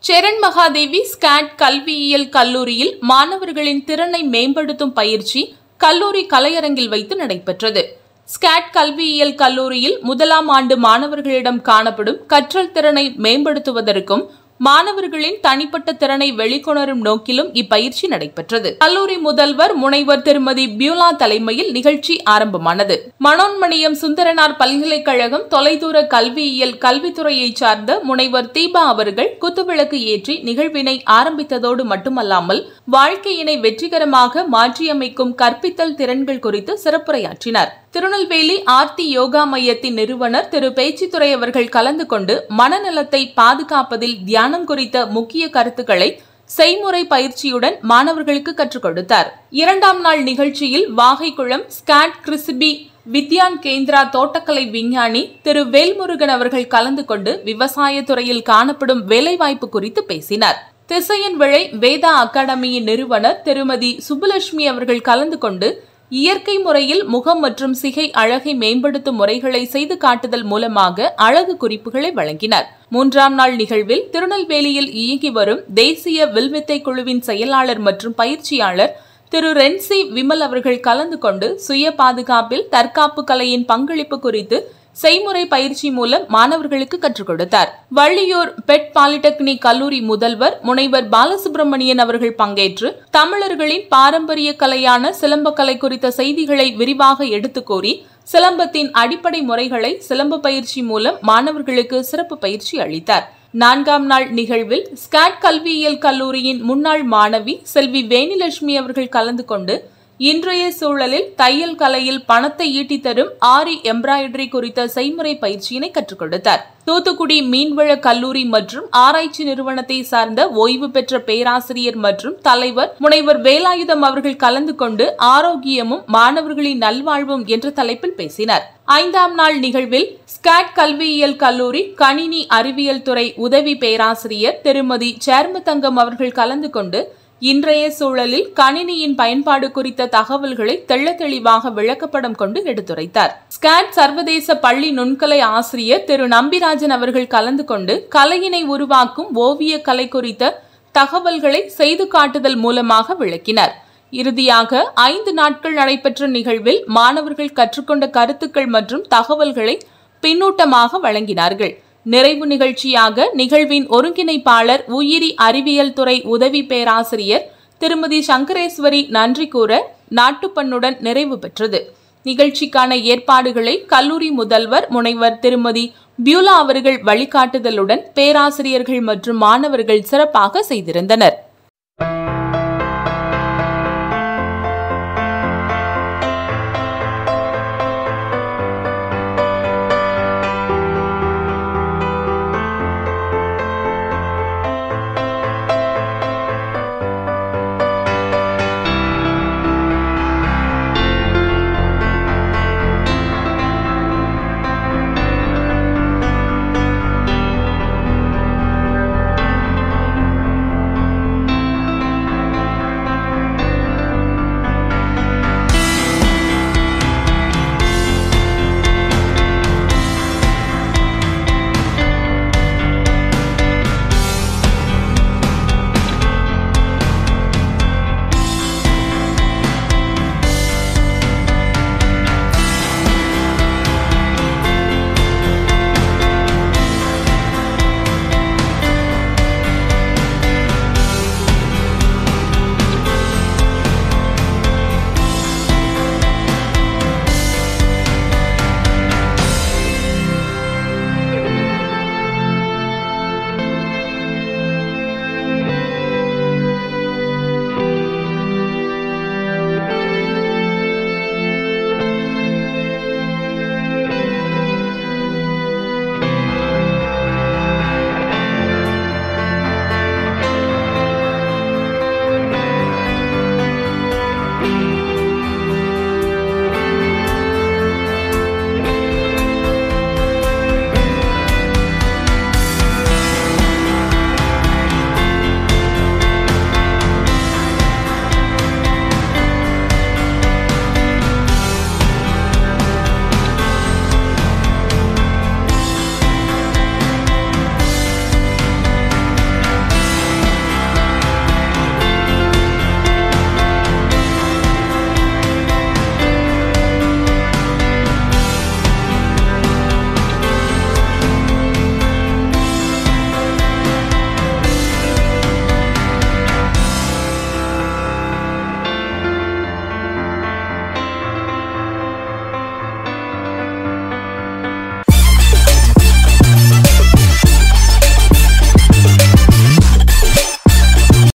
Cheran Mahadevi Scott கல்வியியல் கல்லூரியில் மாணவர்களின் திறனை மேம்படுத்தும் பயிற்சி கல்லூரி கலையரங்கில் வைத்து நடைபெற்றது ஸ்காட் கல்வியியல் கல்லூரியில் முதலாம் ஆண்டு மாணவர்களிடம் காணப்படும் கற்றல் திறனை மேம்படுத்துவதற்கும் மாணவர்களின் தனிப்பட்ட திறனை வெளிக்கொணரும் நோக்கிலும் இப்பயிற்சி நடைபெற்றது கல்லூரி முதல்வர் முனைவர் திருமதி பியூலா தலைமையில் நிகழ்ச்சி ஆரம்பமானது மனோன்மணியம் சுந்தரனார் பல்கலைக்கழகம் தொலைதூர கல்வியியல் கல்வித்துறையை சார்ந்த முனைவர் தீபா அவர்கள் குத்துவிளக்கு ஏற்றி நிகழ்வினை ஆரம்பித்ததோடு மட்டுமல்லாமல் வாழ்க்கையினை வெற்றிகரமாக மாற்றியமைக்கும் கற்பித்தல் திறன்கள் குறித்து சிறப்புரையாற்றினார் திருநெல்வேலி ஆர்த்தி யோகா மையத்தின் நிறுவனர் திரு பேச்சித்துறை அவர்கள் கலந்து கொண்டு மனநலத்தை பாதுகாப்பதில் தியானம் குறித்த முக்கிய கருத்துக்களை செய்முறை பயிற்சியுடன் மாணவர்களுக்கு கற்றுக் கொடுத்தார் இரண்டாம் நாள் நிகழ்ச்சியில் வாகைக்குளம் ஸ்காட் கிறிஸ்பி வித்யான் கேந்திரா தோட்டக்கலை விஞ்ஞானி திரு வேல்முருகன் அவர்கள் கலந்து கொண்டு விவசாய துறையில் காணப்படும் வேலைவாய்ப்பு குறித்து பேசினார் திசையன் விளை வேதா அகாடமியின் நிறுவனர் திருமதி சுப்புலட்சுமி அவர்கள் கலந்து கொண்டு இயற்கை முறையில் முகம் மற்றும் சிகை அழகை மேம்படுத்தும் முறைகளை செய்து காட்டுதல் மூலமாக அழகு குறிப்புகளை வழங்கினார் மூன்றாம் நாள் நிகழ்வில் திருநெல்வேலியில் இயங்கி வரும் தேசிய வில்வித்தை குழுவின் செயலாளர் மற்றும் பயிற்சியாளர் திரு ரென்சி விமல் அவர்கள் கலந்து கொண்டு சுய பாதுகாப்பில் தற்காப்பு கலையின் பங்களிப்பு குறித்து செய்முறை பயிற்சி மூலம் மாணவர்களுக்கு கற்றுக் கொடுத்தார் வள்ளியூர் பெட் பாலிடெக்னிக் கல்லூரி முதல்வர் முனைவர் பாலசுப்ரமணியன் அவர்கள் பங்கேற்று தமிழர்களின் பாரம்பரிய கலையான சிலம்பக்கலை குறித்த செய்திகளை விரிவாக எடுத்துக் கூறி சிலம்பத்தின் அடிப்படை முறைகளை சிலம்ப பயிற்சி மூலம் மாணவர்களுக்கு சிறப்பு பயிற்சி அளித்தார் நான்காம் நாள் நிகழ்வில் ஸ்காட் கல்வியியல் கல்லூரியின் முன்னாள் மாணவி செல்வி வேணிலட்சுமி அவர்கள் கலந்து கொண்டு இன்றைய சூழலில் தையல் கலையில் பணத்தை ஈட்டி தரும் ஆரி எம்ப்ராய்டரி குறித்த செய்முறை பயிற்சியினை கற்றுக் கொடுத்தார் தூத்துக்குடி மீன்வள கல்லூரி மற்றும் ஆராய்ச்சி நிறுவனத்தை சார்ந்த ஓய்வு பெற்ற பேராசிரியர் மற்றும் தலைவர் முனைவர் வேலாயுதம் அவர்கள் கலந்து கொண்டு ஆரோக்கியமும் மாணவர்களின் நல்வாழ்வும் என்ற தலைப்பில் பேசினார் ஐந்தாம் நாள் நிகழ்வில் ஸ்காட் கல்வியியல் கல்லூரி கணினி அறிவியல் துறை உதவி பேராசிரியர் திருமதி சேர்மதங்கம் அவர்கள் கலந்து கொண்டு இன்றைய சூழலில் கணினியின் பயன்பாடு குறித்த தகவல்களை தெள்ள தெளிவாக விளக்கப்படம் கொண்டு எடுத்துரைத்தார் ஸ்காட் சர்வதேச பள்ளி நுண்கலை ஆசிரியர் திரு நம்பிராஜன் அவர்கள் கலந்து கொண்டு கலையினை உருவாக்கும் ஓவிய கலை குறித்த தகவல்களை செய்து காட்டுதல் மூலமாக விளக்கினார் இறுதியாக ஐந்து நாட்கள் நடைபெற்ற நிகழ்வில் மாணவர்கள் கற்றுக்கொண்ட கருத்துக்கள் மற்றும் தகவல்களை பின்னூட்டமாக வழங்கினார்கள் நிறைவு நிகழ்ச்சியாக நிகழ்வின் ஒருங்கிணைப்பாளர் உயிரி அறிவியல் துறை உதவி பேராசிரியர் திருமதி சங்கரேஸ்வரி நன்றி கூற நாட்டுப்பண்ணுடன் நிறைவு பெற்றது நிகழ்ச்சிக்கான ஏற்பாடுகளை கல்லூரி முதல்வர் முனைவர் திருமதி பியூலா அவர்கள் வழிகாட்டுதலுடன் பேராசிரியர்கள் மற்றும் மாணவர்கள் சிறப்பாக செய்திருந்தனர்